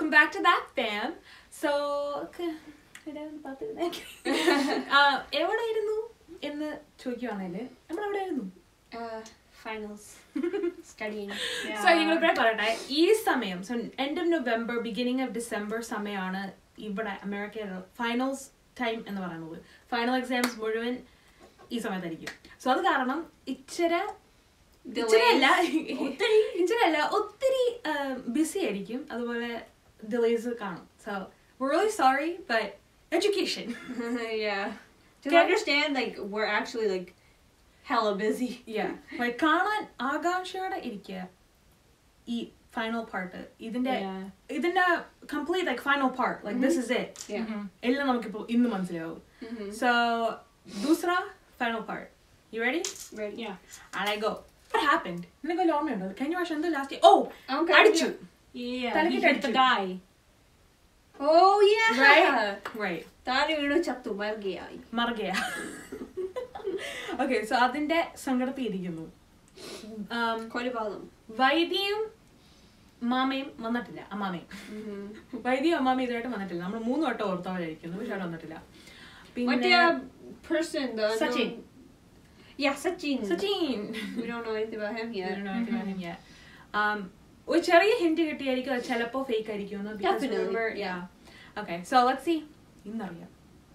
welcome back to that fam. So, ക- എവിടെയായിരുന്നു പാത്തിരുന്നേ? ആ, എവിടെയായിരുന്നു എന്ന് ചോദിക്കുവാണേല് നമ്മൾ എവിടെയായിരുന്നു Uh, finals. Studying. സോ നിങ്ങൾ ഇവിടെ പറയട്ടെ ഈ സമയം so end of November beginning of December സമയമാണ് ഇവിടെ അമേരിക്കയുടെ ഫൈനൽസ് ടൈം എന്ന് പറയുന്നത് ഫൈനൽ എക്സാംസ് മുഴുവൻ ഈ സമയത്തായിരിക്കും സോ അത് കാരണം ഇച്ചിര ഇച്ചിരല്ല ഇച്ചിരല്ല ഒത്തിരി ബിസി ആയിരിക്കും അതുപോലെ ഡിലേസ് കാണും so really sorry but education yeah. To Okay. understand, like, we're actually, like, hella busy. Like കാണാൻ ആകാംക്ഷയോടെ ഇരിക്കുക ഈ ഫൈനൽ പാർട്ട് ഇതിന്റെ Yeah. ഇതിന്റെ complete like final part like this is it Yeah. എല്ലാം നമുക്കിപ്പോ ഇന്ന് മനസ്സിലാവും Mhm. സോ ദൂസറ final part you ready Ready? Yeah. And I go, what happened? നിനക്ക് വല്ല ഓർമ്മയുണ്ടോ കഴിഞ്ഞ വർഷം എന്തോ ലാസ്റ്റ് ഓ Okay. അടിച്ചു Yeah. Tell He me hit the that guy. Oh, yeah. Right? Right. താടി വീണു ചത്തു മറുകയായി മറുകയ ഓക്കെ സോ അതിന്റെ സങ്കടത്തിൽ ഇരിക്കുന്നു Um, കൊലപാതകം വൈദ്യയും മാമയും വന്നിട്ടില്ല അമ്മാമയും വൈദ്യയും അമ്മാമയും ഇതുമായിട്ട് വന്നിട്ടില്ല നമ്മൾ മൂന്ന് വട്ടം ഓർത്തവരായിരിക്കുന്നു പക്ഷെ അവിടെ വന്നിട്ടില്ല മറ്റേ പിന്നെ person the Sachin. unknown- Yeah, Sachin. Sachin We don't know anything about him You yet. don't know anything about him yet. Um, ഒരു ചെറിയ ഹിന്റ് കിട്ടിയായിരിക്കും അത് ചിലപ്പോ ഫേക്ക് ആയിരിക്കും Definitely, yeah. Okay so let's see ഇന്നറിയാം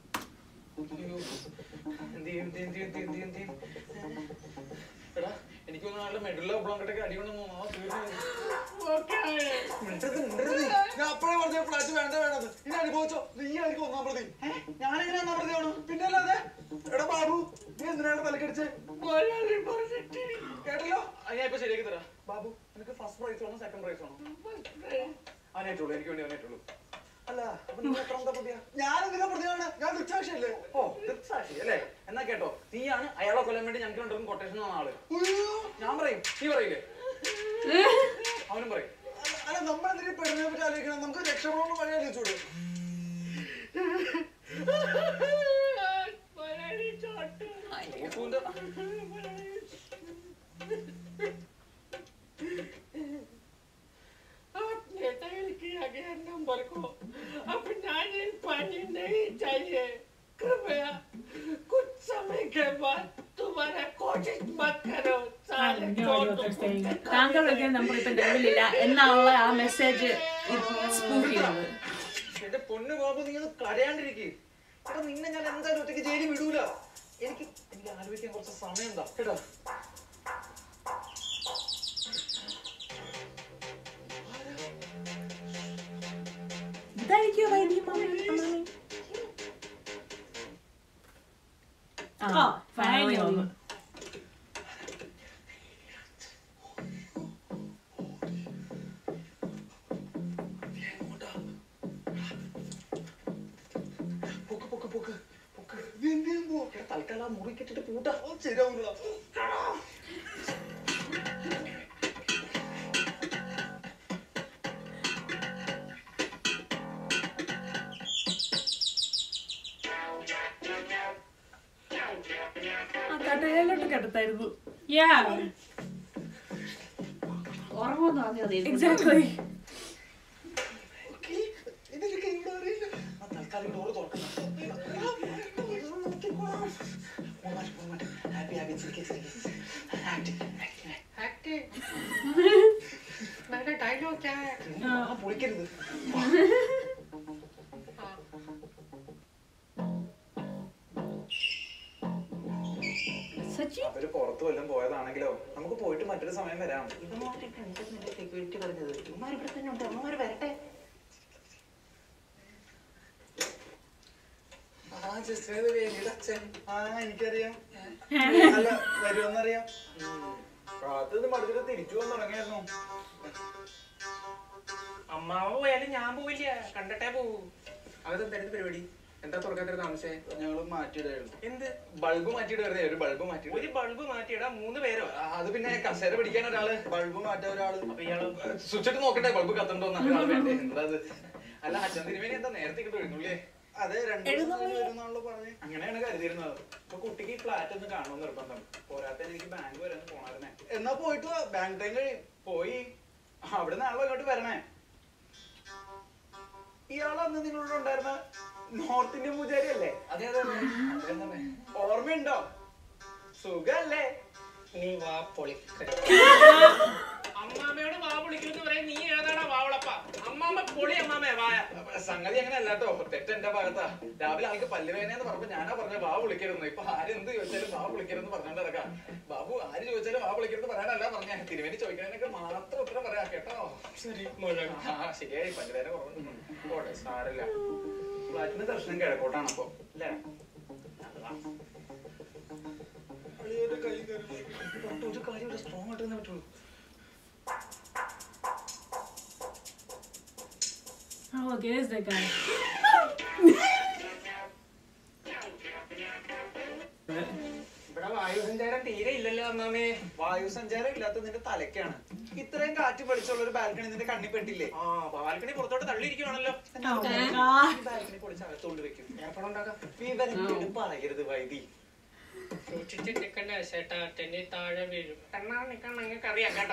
എന്ത് ചെയ്യും, എന്ത് ചെയ്യും, എന്ത് ചെയ്യും, എന്ത് ചെയ്യും, എന്ത് ചെയ്യും? എടാ, എനിക്ക് തോന്നുന്നു ആളുടെ മെഡുള്ള ബ്ലോങ്കട്ടൊക്കെ അടികൊണ്ടെന്ന് തോന്നുന്നു. ആ, തീർച്ചയായും. മിണ്ടരുത്, മിണ്ടരുത്. ഞാൻ അപ്പഴേ പറഞ്ഞ ഫ്ലാറ്റ് വേണ്ട വേണ്ടത് ഇനി അനുഭവിച്ചോ നീ ആയിരിക്കും ഒന്നാം പ്രതി ഞാനെങ്ങനെ ഒന്നാം പ്രതിയാണ് പിന്നെ അല്ലാതെ എടാ ബാബു നീ എന്തിനാണ് തലക്കടിച്ച് കേട്ടല്ലോ അത് ഞാൻ ഇപ്പൊ ശരിയാക്കി തരാം ബാബു നിനക്ക് ഫസ്റ്റ് പ്രൈസ് വേണോ സെക്കൻഡ് പ്രൈസ് വേണോ അവനേറ്റുള്ളൂ എനിക്ക് വേണ്ടി അവനേറ്റുള്ളൂ അല്ല അപ്പൊ നിങ്ങൾ എത്രാമത്തെ പ്രതിയാ ഞാൻ എന്തിനാ പ്രതിയാണ് ഞാൻ ദൃക്സാക്ഷിയല്ലേ ഓ ദൃക്സാക്ഷി അല്ലേ എന്നാ കേട്ടോ നീയാണ് അയാളെ കൊല്ലാൻ വേണ്ടി ഞങ്ങൾക്ക് രണ്ടും കൊട്ടേഷൻ തന്ന ആള് ഞാൻ പറയും നീ പറയില്ലേ അവനും പറയും അല്ല നമ്മൾ എന്തിനാ പെണ്ണിനെ പറ്റി ആലോചിക്കണം നമുക്ക് രക്ഷപ്പെടാനുള്ള വഴി ആലോചിച്ചൂടെ ഓഫുവിന്റെ- आपने डायल किया गया नंबर को अपना इन पानी नहीं चाहिए कृपया कुछ समय के बाद तुम्हारा कोशिश मत करो साले चोर तो कुत्ते താങ്കൾ വിളിക്കുന്ന നമ്പർ ഇപ്പൊ നിലവിലില്ല എന്നുള്ള ആ മെസ്സേജ് സ്പൂഫ് ചെയ്തത് എന്റെ പൊന്നു ബാബു നീ ഒന്ന് കരയാണ്ടിരിക്കേ അപ്പൊ നിന്നെ ഞാൻ എന്തായാലും ഒറ്റയ്ക്ക് ജയിലിൽ വിടൂല എനിക്ക് എനിക്ക് ആലോചിക്കാൻ കുറച്ച് സമയം എന്താ കേട്ടോ ഇതായിരിക്കും വൈദ്യം അമ്മാമയും ആ Oh, ഫൈനലി finally. വന്നു പൊക്ക് പൊക്ക് പൊക്ക് പൊക്ക് നീ എന്ത് ചെയ്യാൻ പോവാ? എടാ, തൽക്കാലം ആ മുറി കെട്ടിട്ട് പൂട്ടാ അത് ശരിയാവൂല ആ കട്ടയിലോട്ട് കിടത്തായിരുന്നു Yeah. ഓർമ്മ തോന്നിയത് എക്സാക്ട്ലി ഇതിലൊക്കെ ഇവിടെ അറിയില്ല ആ തൽക്കാലം ഡോറ് തുറക്കണം ഹാപ്പി ഹാപ്പി ചിരിക്കെ ചിരിക്കെ एक्टिंग मेरा डायलॉग क्या है ആ പൊളിക്കരുത് സച്ചിൻ അവര് പുറത്തു വല്ലതും പോയതാണെങ്കിലോ നമുക്ക് പോയിട്ട് മറ്റൊരു സമയം വരാം ഇവന്മാരൊക്കെ എന്താ നിന്റെ സെക്യൂരിറ്റി പറഞ്ഞത് ഇവന്മാർ ഇവിടെ തന്നെ ഉണ്ട് അമ്മമാര് വരട്ടെ ആ ജസ്റ്റ് വേദിയുടെ അച്ഛൻ ആ എനിക്കറിയാം അല്ല വരുമെന്നറിയാം അത് മടുത്തിട്ട് തിരിച്ചു വന്ന് തുടങ്ങിയായിരുന്നു അമ്മാവ പോയാലും ഞാൻ പോവില്ല കണ്ടിട്ടേ പോവൂ അതെന്തായിരുന്നു പരിപാടി എന്താ തുറക്കാത്ത താമസേ ഞങ്ങൾ മാറ്റിയിടായിരുന്നു എന്ത് ബൾബ് മാറ്റിയിടായിരുന്നേ ഒരു ബൾബ് മാറ്റിയിട ഒരു ബൾബ് മാറ്റിയിടാ മൂന്ന് പേരോ അത് പിന്നെ കസേര പിടിക്കാൻ ഒരാള് ബൾബ് മാറ്റാൻ ഒരാള് അപ്പൊ ഇയാള് സ്വിച്ച് ഇട്ട് നോക്കട്ടെ ബൾബ് കത്തണ്ടോന്ന് ഒരാൾ വേണ്ടേ എന്താ അത് അല്ല അച്ഛൻ തിരുമേനി എന്താ നേരത്തെ ഇങ്ങോട്ട് എഴുന്നള്ളേ അതെ രണ്ടു പറഞ്ഞു അങ്ങനെയാണ് കരുതിയിരുന്നത് അപ്പൊ കുട്ടിക്ക് ഈ ഫ്ലാറ്റ് ഒന്ന് കാണുമെന്ന് നിർബന്ധം പോരാത്ത എനിക്ക് ബാങ്ക് വരെ ഒന്ന് പോണായിരുന്നേ എന്നാ പോയിട്ട് ബാങ്ക് ടൈം കഴിയും പോയി അവിടെ നാളെ ഇങ്ങോട്ട് വരണേ ഇയാളന്ന് നിങ്ങളോട് ഉണ്ടായിരുന്ന നോർത്ത് ഇന്ത്യൻ പൂജാരി അല്ലേ അതെ അതെ അതെ അദ്ദേഹം തന്നെ ഓർമ്മയുണ്ടോ സുഖല്ലേ നീ വാ പൊളിക്കര അമ്മാമയോട് വാ പൊളിക്കുന്നു പറയാൻ നീ ഏതാടാ വാവളപ്പ അമ്മാമ്മ പൊളി അമ്മാമേ വായ സംഗതി അങ്ങനെ അല്ല കേട്ടോ തെറ്റ് എന്റെ ഭാഗത്താ രാവിലെ ആൾക്ക് പല്ലുവേദന എന്ന് പറഞ്ഞപ്പോ ഞാനാ പറഞ്ഞ വാ വിളിക്കരുന്നു ഇപ്പൊ ആരെന്ത് ചോദിച്ചാലും വാ വിളിക്കരുന്ന് പറഞ്ഞോണ്ട് നടക്കാം ബാബു ആര് ചോദിച്ചാലും വാ വിളിക്കരുന്ന് പറയാനല്ല പറഞ്ഞ തിരുവേനി ചോദിക്കുന്നതിനൊക്കെ മാത്രം ഉത്തരം പറയാ കേട്ടോ ശരി മോനെ ആ ശരിയായി പല്ലുവേദന കുറവുണ്ട് പോട്ടെ സാരല്ല ഫ്ലാറ്റിന് ദർശനം കിഴക്കോട്ടാണ് അപ്പൊ അല്ലേ ഒരു കാര്യം സ്ട്രോങ് ആയിട്ട് തന്നെ പറ്റുള്ളൂ Oh, look, it is that guy. ഇവിടെ വായുസഞ്ചാരം തീരെ ഇല്ലല്ലോ അമ്മാമേ വായു സഞ്ചാരം ഇല്ലാത്ത നിന്റെ തലക്കാണ് ഇത്രയും കാറ്റ് പഠിച്ചുള്ള ഒരു ബാൽക്കണി നിന്റെ കണ്ണി പെട്ടില്ലേ ആ ബാൽക്കണി പുറത്തോട്ട് തള്ളിയിരിക്കുവാണല്ലോ Oh my god. ബാൽക്കണി പൊളിച്ച് അകത്തോണ്ട് വെക്കും ഏർപ്പാട് ഉണ്ടാക്കാം വിവരം പറയരുത് വൈദി സൂക്ഷിച്ച് നിൽക്കണ്ട ചേട്ടാ തെന്നി താഴെ വീഴും എന്നാ നിൽക്കാൻ നിങ്ങൾക്ക് അറിയാം കേട്ടോ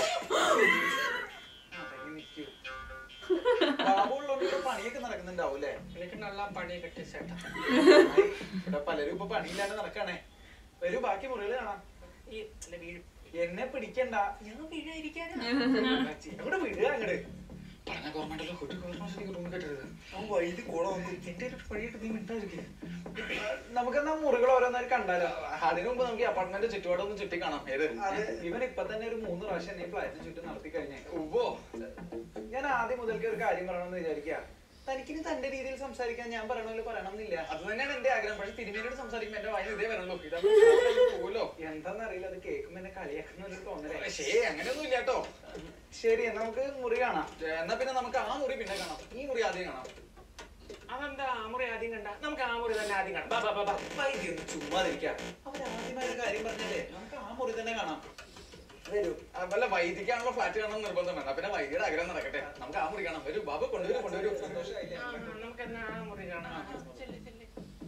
അടങ്ങി നിൽക്കൂ ബാബുള്ളോണ്ട് ഇവിടെ പണിയൊക്കെ നടക്കുന്നുണ്ടാവും അല്ലേ എനിക്ക് നല്ല പണി കിട്ടി ചേട്ടാ ഇവിടെ പലരും ഇപ്പൊ പണിയില്ലാണ്ട് നടക്കാണേ വരൂ ബാക്കി മുറികൾ കാണാം ഈ അല്ല വീഴും എന്നെ പിടിക്കണ്ട ഞാൻ വീഴാതിരിക്കാനാ ഇവിടെ വിടുക അങ്ങട് പറഞ്ഞ ഗവൺമെന്റല്ലോ ഒരു ഗവൺമെന്റ് റൂം കേട്ടരുത് അവൻ വൈദ്യുതി കൂടെ വന്നു എന്റെ ഒരു പണിയിട്ട് നീ മിണ്ടാതിരിക്കുക നമുക്കെന്നാ മുറികൾ ഓരോന്നായി കണ്ടാലോ അതിനു മുമ്പ് നമുക്ക് അപ്പാർട്ട്മെന്റ് ചുറ്റുപാടൊന്ന് ചുറ്റി കാണാം ഏത് ഇവൻ ഇപ്പൊ തന്നെ ഒരു മൂന്ന് പ്രാവശ്യം എന്നെ ഫ്ലാറ്റിന് ചുറ്റും നടത്തി കഴിഞ്ഞേ ഉവ്വോ ഞാൻ ആദ്യം മുതൽക്ക് ഒരു കാര്യം പറയണമെന്ന് വിചാരിക്കുക തനിക്കിനി തന്റെ രീതിയിൽ സംസാരിക്കാൻ ഞാൻ പറയണ പറയണം എന്നില്ല അത് തന്നെയാണ് എന്റെ ആഗ്രഹം പക്ഷെ തിരുമേനിയോട് സംസാരിക്കുമ്പോ എന്റെ വായിൽ ഇതേ വരണല്ലോ ഇതാ പോലോ എന്താന്നറിയില്ല അത് കേൾക്കുമ്പോ എന്നെ കളിയാക്കുന്ന ഒരു തോന്നലേ ശേ അങ്ങനെയൊന്നും ഇല്ല കേട്ടോ ശരി എന്നാ നമുക്ക് മുറി കാണാം എന്നാ പിന്നെ നമുക്ക് ആ മുറി പിന്നെ കാണാം ഈ മുറി ആദ്യം കാണാം അതെന്താ ആ മുറി ആദ്യം കണ്ട നമുക്ക് ആ മുറി തന്നെ ആദ്യം കാണാം ബാ, ബാ, ബാ, ബാ. വൈദ്യം ചുമ്മാതിരിക്കാം അവരാദ്യമായ ഒരു കാര്യം പറഞ്ഞല്ലേ നമുക്ക് ആ മുറി തന്നെ കാണാം വരൂ ആ, വല്ല വൈദ്യക്കാണല്ലോ ഫ്ലാറ്റ് കാണണം എന്ന് നിർബന്ധം വേണ്ട പിന്നെ വൈദ്യയുടെ ആഗ്രഹം നടക്കട്ടെ നമുക്ക് ആ മുറി കാണാം വരൂ ബാബു കൊണ്ടുവരൂ കൊണ്ടുവരൂ ആ, നമുക്ക് എന്നാ ആ മുറി കാണാം ചെല്ല്, ചെല്ല്.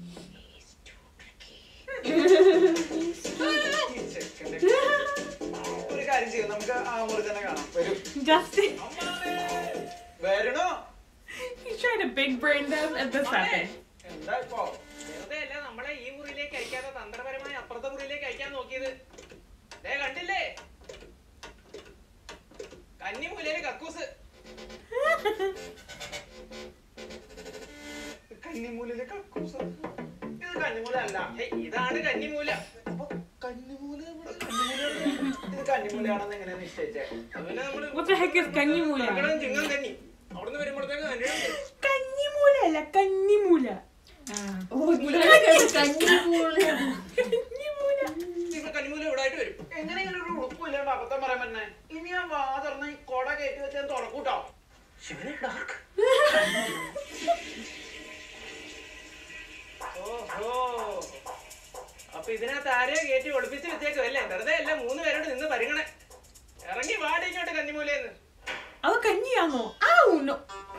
ഈ ചെക്കന്റെ ഒരു കാര്യം ചെയ്യും നമുക്ക് ആ മുറി തന്നെ കാണാം വരൂ Dustin, വരണോ he's trying to big brain them at this happened. എന്താ ഇപ്പോ വെറുതെ അല്ല നമ്മളെ ഈ മുറിയിലേക്ക് അയക്കാതെ തന്ത്രപരമായി അപ്പുറത്തെ മുറിയിലേക്ക് അയക്കാൻ നോക്കിയത് ദേ കണ്ടില്ലേ കന്നിമൂലയില് കക്കൂസ് കന്നിമൂലിലെ കക്കൂസ് ഇത് കന്നിമൂല അല്ല ഹേയ്, ഇതാണ് കന്നിമൂല അപ്പൊ കന്നിമൂല ഇവിടെ കന്നിമൂല ഇത് കന്നിമൂലയാണെന്ന് എങ്ങനെ നിശ്ചയിച്ചേ അതുപോലെ നമ്മള് What the heck is കന്നിമൂല? തർക്കടം ചിങ്ങം കന്നി അവിടുന്ന് വരുമ്പോഴത്തേക്ക് കന്നിയുണ്ട് കന്നിമൂല അല്ല കന്നിമൂല കന്നിമൂല ഇപ്പൊ കന്നിമൂല ഇവിടെ ആയിട്ട് വരും എങ്ങനെ ഇങ്ങനെ ഒരു ഉടുപ്പില്ലാണ്ട് അബദ്ധം പറയാൻ പറ്റുന്നേ ഇനി ഞാൻ വാ തുറന്ന് ഈ കൊട കയറ്റി വെച്ചാൽ തുറക്കൂട്ടോ ശിവനെ ഡാർക്ക് ഓഹോ അപ്പൊ ഇതിനകത്ത് ആരെയോ കയറ്റി ഒളിപ്പിച്ച് വെച്ചേക്കും അല്ലേ വെറുതെ അല്ല മൂന്ന് പേരോട് നിന്ന് പരിഗണ ഇറങ്ങി വാടി ഇങ്ങോട്ട് കന്നിമൂലയെന്ന് അവ കന്നിയാണോ ഔ നോ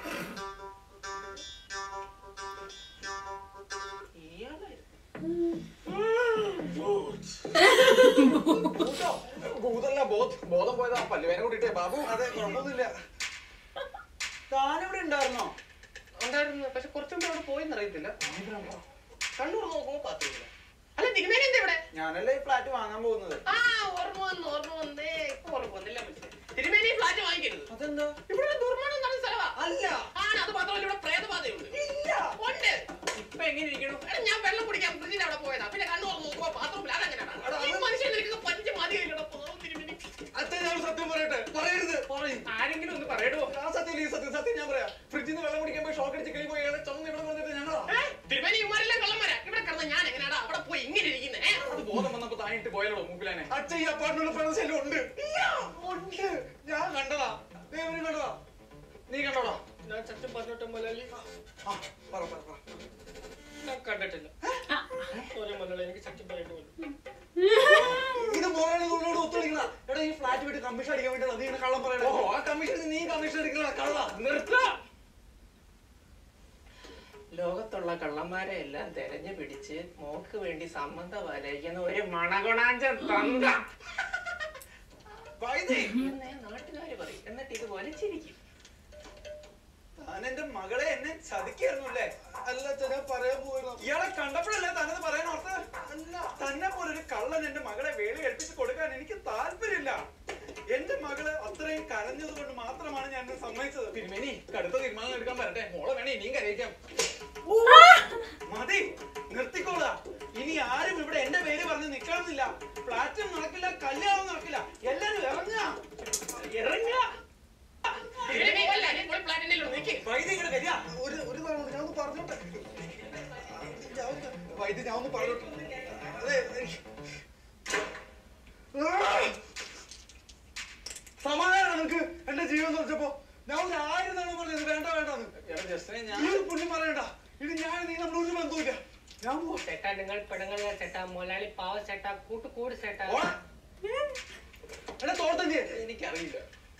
ഭൂതോ? ഭൂതല്ല ബോധ് ബോധം പോയതാ പല്ലുവേന കൂട്ടിട്ടേ ബാബു അതെ കുഴപ്പമൊന്നുമില്ല താനിവിടെ ഉണ്ടായിരുന്നോ ഉണ്ടായിരുന്നു പക്ഷെ കുറച്ചും കൂടെ അവിടെ പോയെന്ന് അറിയത്തില്ല കണ്ണൂർ നോക്കുമ്പോ പാത്തില്ല അല്ല തിരുമേനി എന്താ ഇവിടെ ഞാനല്ലേ ഈ ഫ്ലാറ്റ് വാങ്ങാൻ പോകുന്നത് ആ ഓർമ്മ വന്നു ഓർമ്മ വന്നേ ഇപ്പൊ ഓർമ്മ വന്നില്ല മനസ്സിലായി തിരുമേനി ഫ്ലാറ്റ് വാങ്ങിക്കരുത് അതെന്താ ഇവിടെ ഒരു ദുർമരണം നടന്ന സ്ഥലമാ അല്ല ആണ് അത് മാത്രമല്ല ഇവിടെ പ്രേതബാധയുണ്ട് ഇല്ല ഉണ്ട് ഇപ്പൊ എങ്ങനെ ഇരിക്കണു എടാ ഞാൻ വെള്ളം കുടിക്കാൻ ഫ്രിഡ്ജിൽ അവിടെ പോയതാ പിന്നെ കണ്ണു തുറന്ന് നോക്കുമ്പോ പാത്രത്തിൽ അതെങ്ങനെയാണ് ഈ മനുഷ്യൻ നിൽക്കുന്ന പഞ്ച് മാതിരിയില്ലടോ തിരുമേനി അച്ഛൻ ഞാൻ സത്യം പറയട്ടെ പറയരുത് പറയും ആരെങ്കിലും ഒന്ന് പറയടോ ആ സത്യം ഈ സത്യം സത്യം ഞാൻ പറയാം ഫ്രിഡ്ജിൽ നിന്ന് വെള്ളം കുടിക്കാൻ പോയി ഷോക്ക് അടിച്ച് കിളി പോയി ഏതാ ചുമന്ന് ഇവിടെ വന്നിട്ട് ഞങ്ങളാ ഏ? തിരുമേനി ഇവന്മാരെല്ലാം കള്ളന്മാരാ ഇവിടെ കിടന്ന് ഞാൻ എങ്ങനെയാടാ അവിടെ പോയി ഇങ്ങനെ ഇരിക്കുന്നേ ഏ? അത് ബോധം വന്നപ്പോ താനിട്ട് പോയല്ലോ മൂക്കിലാനെ അച്ഛൻ ഈ അപ്പാർട്ട്മെന്റ് ഫ്രണ്ട്സ് ഉണ്ട് ഉണ്ട് ഞാൻ കണ്ടതാ ദേവനും കണ്ടതാ നീ കണ്ടോടാ ഞാൻ സത്യം പറഞ്ഞിട്ട് മലയാളി ആ, പറ പറ പറ ഞാൻ കണ്ടിട്ടില്ല ഒരു മലയാളി എനിക്ക് സത്യം പറയേണ്ടി വന്നു ഇത് മോളോട് ഒത്തുകളിക്കണ എടാ ഈ ഫ്ലാറ്റ് വിട്ട് കമ്മീഷൻ അടിക്കാൻ വേണ്ടി നീ ഇങ്ങനെ കള്ളം പറയണോ ഓ ആ കമ്മീഷൻ നീ കമ്മീഷൻ എടുക്കണ കള്ള നിർത്ത ലോകത്തുള്ള കള്ളന്മാരെ എല്ലാം തെരഞ്ഞു പിടിച്ച് മോക്ക് വേണ്ടി സംബന്ധം വലയിക്കുന്ന ഒരു മണകുണാഞ്ച തന്ത വൈദ്യ എന്നേ നാട്ടുകാര് പറയും എന്നിട്ട് ഇത് വലിച്ചിരിക്കും താൻ താൻ എന്റെ മകളെ എന്നെ ചതിക്കായിരുന്നുല്ലേ അല്ല അച്ഛാ ഞാൻ പറയാൻ പോയിരുന്നു ഇയാളെ കണ്ടപ്പോഴല്ലേ താനത് പറയാൻ ഓർത്ത് അല്ല തന്നെ പോലെ ഒരു കള്ളൻ എന്റെ മകളെ വേളി ഏൽപ്പിച്ച് കൊടുക്കാൻ എനിക്ക് താല്പര്യമില്ല എന്റെ മകള് അത്രയും കരഞ്ഞത് കൊണ്ട് മാത്രമാണ് ഞാൻ ഇന്ന് സമ്മതിച്ചത് തിരുമേനി കടുത്ത തീരുമാനം എടുക്കാൻ വരട്ടെ മോളെ വേണേ ഇനിയും കരയിക്കാം മതി നിർത്തിക്കോളുക ഇനി ആരും ഇവിടെ എന്റെ പേര് പറഞ്ഞ് നിക്കണമെന്നില്ല ഫ്ലാറ്റും നടക്കില്ല കല്യാണവും നടക്കില്ല എല്ലാരും ഇറങ്ങുക ഇറങ്ങുക വൈദ്യ ഇങ്ങോട്ട് വരിക ഒരു ഒരു തവണ ഞാൻ ഒന്ന് പറഞ്ഞോട്ടെ ഞാൻ ഒന്ന് വൈദ്യ ഞാൻ ഒന്ന് പറഞ്ഞോട്ടെ അതെ എനിക്ക്- ആ! സമാധാനം നിനക്ക് എന്റെ ജീവൻ തുറച്ചപ്പോ ഞാൻ ഒരു ആയിരം തവണ പറഞ്ഞത് വേണ്ട വേണ്ടെന്ന് എടാ ജസ്റ്റിനെ ഞാൻ ഈ ഒരു പുണ്യം പറയണ്ട ഇത് ഞാൻ നീ നമ്മൾ ഒരു ബന്ധവുമില്ല ഞാൻ പോവാ ചേട്ടാ നിങ്ങൾ പെണ്ണുങ്ങളെ ചേട്ടാ മുതലാളി പാവ ചേട്ടാ കൂട്ട് കൂട് ചേട്ടാ ഓടാ. എടാ തോട്ടല്ലേ എനിക്കറിയില്ല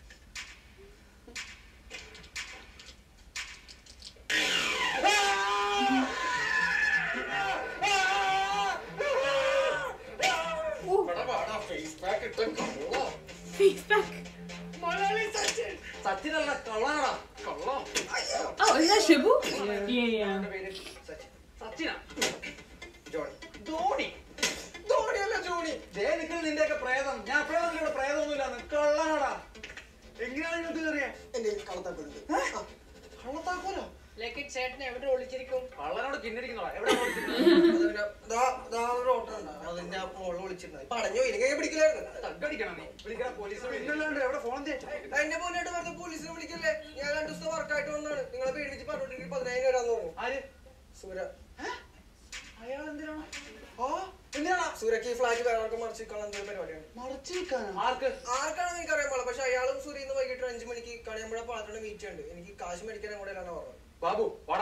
ഇവിടെ വാടാ, face pack ഇട്ട് കള്ളോ. Face back. മലയാളി സച്ചിൻ. സച്ചിനല്ല, കള്ളാടാ. കള്ളം. Oh, is that Shibu? Yeah, yeah. അവന്റെ പേര് സച്ചിൻ. സച്ചിനാ? ജോണി ധോണി. ധോണിയല്ല ജോണി. ദേ നിൽക്കുന്നു നിന്റെയൊക്കെ പ്രേതം. ഞാൻ അപ്പഴേ പറഞ്ഞു ഇവിടെ പ്രേതമൊന്നുമില്ലാന്ന്. കള്ളാടാ. എങ്ങനെയാണ് ഇതിനകത്ത് കയറിയേ എന്റെ കളത്താക്കുന്നുണ്ട് കള്ളത്താക്കോലോ ലക്കി ചേട്ടനെ എവിടെ ഒളിച്ചിരിക്കും കള്ളനോട് കിന്നിരിക്കുന്നോടാ. എവിടെ വിളിച്ചിട്ടുണ്ട്? ഒരു ഓട്ടം ഉണ്ടാവും അതിന്റെ മുകളിൽ വിളിച്ചിട്ടുണ്ടായി പടഞ്ഞു ഇല്ലെങ്കിൽ പിടിക്കലായിരുന്നു തగ్గടിക്കണം നീ. വിളിക്കടാ പോലീസിനെ വിളി. പിന്നല്ലാണ്ട് എവിടെ ഫോൺ ചെയ്യാ എന്നെ പോലെയായിട്ട് വെറുതെ പോലീസിനെ വിളിക്കല്ലേ ഞാൻ രണ്ടു ദിവസത്തെ വർക്കായിട്ട് വന്നാണ് നിങ്ങളെ പേടിപ്പിച്ച് പറഞ്ഞോണ്ടെങ്കിൽ പതിനായിരം വരാന്ന് പറഞ്ഞു ആര്? സൂര അയാൾ എന്തിനാണ് ആ എന്തിനാണ് സൂരക്ക് ഈ ഫ്ലാറ്റ് വേറൊക്കെ മറിച്ച് വെക്കാനുള്ള എന്തൊരു പരിപാടിയാണ് മറച്ചു വെക്കാനാ ആർക്ക്? ആർക്കാണെന്ന് എനിക്കറിയാൻ പാടില്ല പക്ഷെ അയാളും സൂര്യ ഇന്ന് വൈകിട്ട് ഒരു അഞ്ചു മണിക്ക് കണിയമ്പുഴ പാലത്തോടെ മീറ്റ് ഉണ്ട് എനിക്ക് കാശ് മേടിക്കാൻ കൂടെ അല്ലാന്ന് പറഞ്ഞു ബാബു വാടാ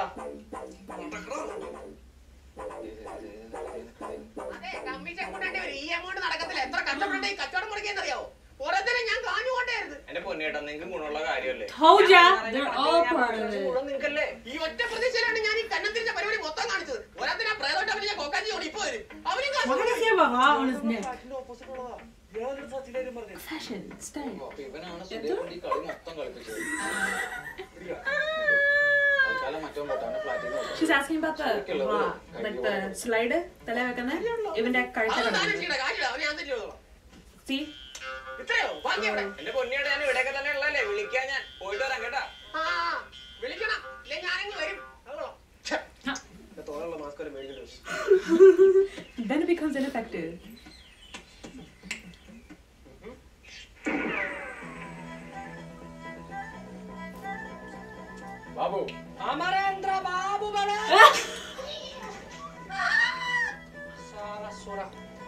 അതെ കമ്മീഷൻ കൊണ്ടേ ഈ എമൗണ്ട് നടക്കത്തില്ല എത്ര കഷ്ടപ്പെട്ട് ഈ കച്ചവടം മുടക്കിയെന്നറിയാവോ ഓരോരുത്തരും ഞാൻ കാഞ്ഞുകൊണ്ടേയിരുന്നു എന്റെ പൊന്നേട്ടാ നിങ്ങൾക്ക് ഗുണമുള്ള കാര്യമല്ലേ Told ya, they're all part of it. നിങ്ങൾക്കല്ലേ ഈ ഒറ്റ പ്രതീക്ഷയിലാണ് ഞാൻ ഈ കന്നത്തിന്റെ പരിപാടി മൊത്തം കാണിച്ചത് ഓരോരുത്തരും ആ പ്രേതോട്ട് അവര് ഞാൻ കൊക്കാൻ ചെയ്യണം ഇപ്പൊ വരും അവരും കാശ് Why does he have a heart on his neck? Opposite ഉള്ളതാ ഇയാളൊരു സച്ചിനാരും പറഞ്ഞു Fashion, style. അപ്പൊ ഇവനാണ് സുധീർ കൊണ്ട് ഈ കളി മൊത്തം കളിപ്പിച്ചത് തൽക്കാലം മറ്റോ പോട്ടെ അവന്റെ ഫ്ലാറ്റിൽ She's asking about the ശരിക്കുള്ളത് uh, like the slider തല വെക്കുന്ന ഇവന്റെ കഴുത്ത അത് താനും കിടക്കുന്നത്. ചെയ്യണം കാശില്ല അവന് ഞാൻ തന്നെ ചെയ്തോളാം See? ഇത്രയോ ബാക്കി എവിടെ എന്റെ പൊന്നിയുടെ ഞാൻ ഇവിടെയൊക്കെ തന്നെ ഉള്ളല്ലേ വിളിക്കാൻ ഞാൻ പോയിട്ട് വരാം കേട്ടാ ആ വിളിക്കണം ഇല്ല ഞാനങ്ങ് വരും അതുകൊള്ളാം തോന്നുള്ള മാസ്ക് വരെ മേടിക്കണ്ടു Then it becomes ineffective. Babu Amarendra Babu ബലേ സാറസുര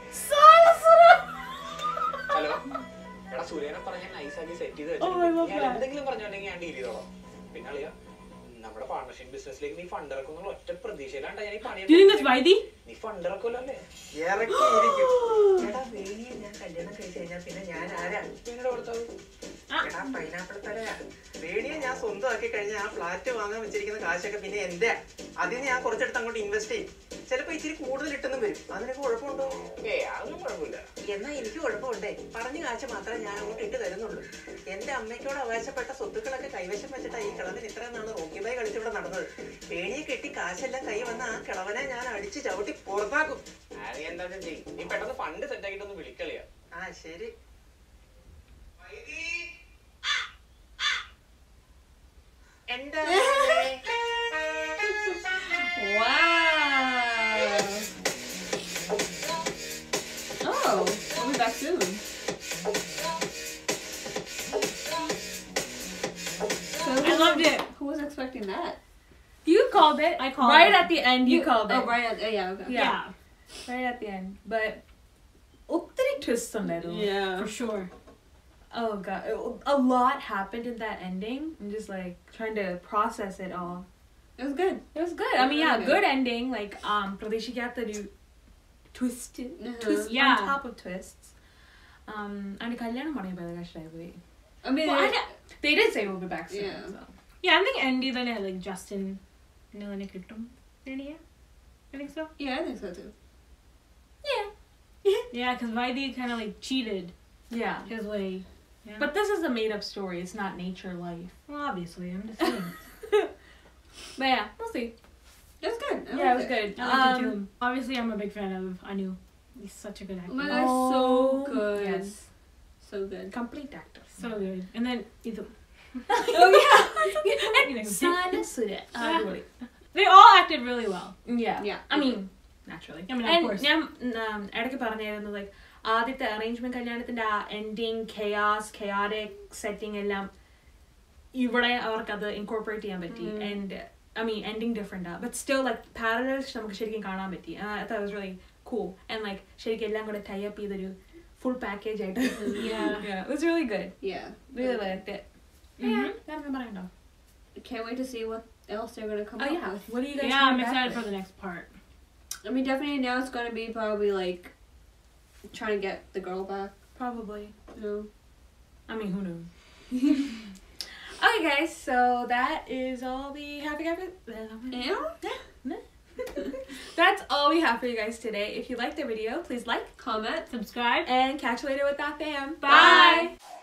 ഹലോ എടാ സൂര്യനെ പറഞ്ഞ നൈസാക്കി സെറ്റ് ചെയ്ത് Oh, I love വെച്ചിട്ടുണ്ട്. ഞാൻ that. എന്തെങ്കിലും പറഞ്ഞോണ്ടെങ്കിൽ ഞാൻ ഡീൽ ചെയ്തോളാം പിന്നെ അളിയാ നമ്മുടെ പാർട്ണർഷിപ്പ് ബിസിനസ്സിലേക്ക് നീ ഫണ്ട് ഇറക്കുന്നുള്ള ഒറ്റ പ്രതീക്ഷയിലാണ്ടാ ഞാൻ ഈ പണി Do you think that's Vaidi? നീ ഫണ്ട് ഇറക്കുമല്ലോ അല്ലേ ഇറക്കിയിരിക്കും എടാ വേണിയെ ഞാൻ കല്യാണം കഴിച്ച് കഴിഞ്ഞാൽ പിന്നെ ഞാൻ ആരാ നിങ്ങളുടെ ഭർത്താവ് എടാ പൈനാപ്പിൾ തലയാ വേണിയെ ഞാൻ സ്വന്തമാക്കി കഴിഞ്ഞാൽ ആ ഫ്ലാറ്റ് വാങ്ങാൻ വെച്ചിരിക്കുന്ന കാശൊക്കെ പിന്നെ എന്റെ അതിന് ഞാൻ കുറച്ചെടുത്ത് അങ്ങോട്ട് ഇൻവെസ്റ്റ് ചെയ്യും ചിലപ്പോ ഇച്ചിരി കൂടുതൽ ഇട്ടെന്നും വരും അതിനൊക്കെ കുഴപ്പമുണ്ടോ ഏ അതൊന്നും കുഴപ്പമില്ല എന്നാ എനിക്ക് കുഴപ്പമുണ്ടേ പറഞ്ഞ കാശ് മാത്രമേ ഞാൻ അങ്ങോട്ട് ഇട്ട് തരുന്നുള്ളൂ എന്റെ അമ്മയ്ക്കോട് അവകാശപ്പെട്ട സ്വത്തുക്കളൊക്കെ കൈവശം വെച്ചിട്ടാ ഈ കിളവൻ ഇത്രയും നാള് റോക്കിബായി കളിച്ചിവിടെ നടന്നത് പേടിയെ കെട്ടി കാശെല്ലാം കൈ വന്ന ആ കിളവനെ ഞാൻ അടിച്ച് ചവിട്ടി പുറത്താക്കും ആ, നീ എന്താ ചെയ്യും നീ പെട്ടെന്ന് ഫണ്ട് സെറ്റ് ആക്കിയിട്ടൊന്ന് വിളിക്കളിയാ ആ ശരി എന്റെ Wow. Oh, we'll be back soon. I loved it. Who was expecting that? You called it. I called right it. at the end. You, called it. Oh, right. At, yeah. Okay. Yeah. Right at the end. But ഒത്തിരി twists ഉണ്ടായിരുന്നു. Yeah. For sure. Oh god, a lot happened in that ending. I'm just like trying to process it all. It was good. It was good. I mean, yeah, good ending. Like um, പ്രതീക്ഷിക്കാത്തൊരു twist, Uh-huh. twist Yeah. on top of twists. Um, and കല്യാണം പണിയപ്പോൾ കഷ്ടമായി പോയി. I mean, Well, I it- don't- they did say we'll be back soon. Yeah. So. Yeah, I think Andy then had like Justin Nilene Kittum. Yeah, I think so. yeah, I think so too. Yeah, because Vaidi kind of like cheated Yeah. his way. Yeah. But this is a made up story. It's not nature life. well, obviously, I'm just saying. But yeah, we'll see. It was good. I yeah, it liked was good. I liked it Um, too. Obviously, I'm a big fan of Anu. He's such a good actor. Oh my god, Oh, so good. Yes. So good. Complete actor. so good. And then Idu. Oh You know, Sana Sura. അടിപൊളി. they all acted really well. Yeah. Yeah. I mean, naturally. I mean, of And course. ഞാൻ ഉം, ഇടയ്ക്ക് പറഞ്ഞായിരുന്നു like ആദ്യത്തെ arrangement കല്യാണത്തിന്റെ ആ ending കെയാസ് കെയാറ്റിക് setting എല്ലാം ഇവിടെ അവർക്ക് അത് ഇൻകോർപ്പറേറ്റ് ചെയ്യാൻ പറ്റി and I mean ending different but still like parallels നമുക്ക് ശരിക്കും കാണാൻ പറ്റി was really cool and like ശരിക്കും എല്ലാം കൂടെ ടൈ അപ്പ് ചെയ്തൊരു ഫുൾ പാക്കേജ് ആയിട്ട് Yeah. It was really good Yeah. Really liked it Mhm. ഞാൻ പറയണ്ടോ Can't wait to see what else they're gonna come Oh up yeah. with. What do you guys Yeah, come I'm back excited with? for the next part. I mean, definitely now it's gonna be probably like trying to get the girl back. Probably. You know. I mean, who knows? okay, guys. So that is all we have for you guys. That's all we have for you guys today. If you liked the video, please like Comment. Subscribe. and catch you later with that fam. Bye. Bye.